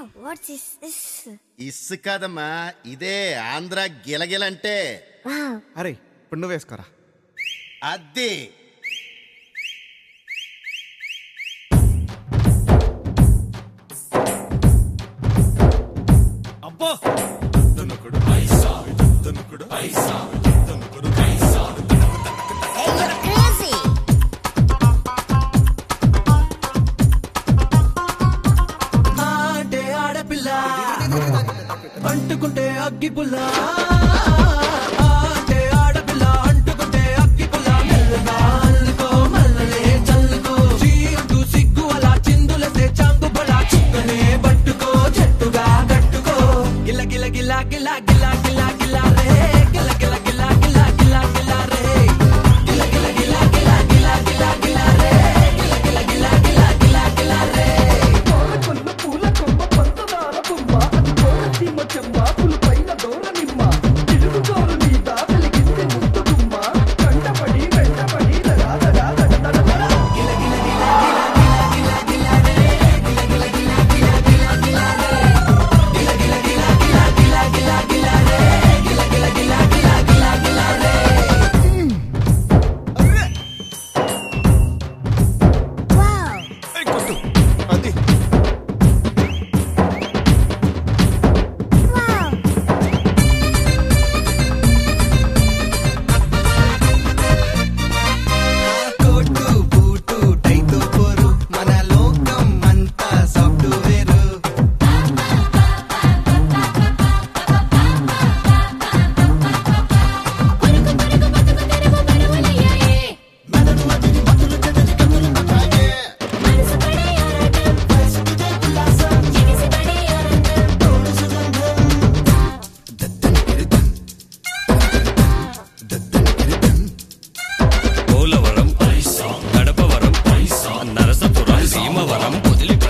what's this this ఇస్సు కాదమ్మా ఇదే Andhra గిలగిలంటే wow అరే ఇప్పుడు నువ్వు వేసుకోరా అద్దె అబ్బో క్రేజీ అంటే ఆడపిల్ల అంటుకుంటే అగ్గి పుల్ల అంటే ఆడపిల్ల అంటుకుంటే అగ్గి పుల్ల మెల్లగా అల్లుకో మల్లలే చల్లుకో చీరుకు సిగ్గు అలా చిందులసే చాంగు బడా చుక్కనే పట్టుకో చెట్టుగా కట్టుకో గిల గిల గిల గిల గిల గిల గిల రే గిల గిల గిల గిల గిల గిల రే గిల గిల గిల గిల గిల గిల గిల రే గిల గిల గిల గిల గిల గిల రే కొన్న పూల కొమ్మ పంచదార బొమ్మ అది కోరసీమ చెమ్మ పులు పైన దూర నిమ్మ ఇరుగు జోరు మీద వెలిగించే ముద్దు గుమ్మ కంటపడి వెంటపడి దడా దడా దడ దడ దడ వావ్ కొట్టు అది వావ్ కోటు బూటు టైటు పోరు మన లోకం అంతా సాఫ్ట్వేర్ మనసు పడే ఆరాటం ఎగిసి పడే ఆనందం పోలవరం గడపవరం నరసపురం భీమవరం వదిలి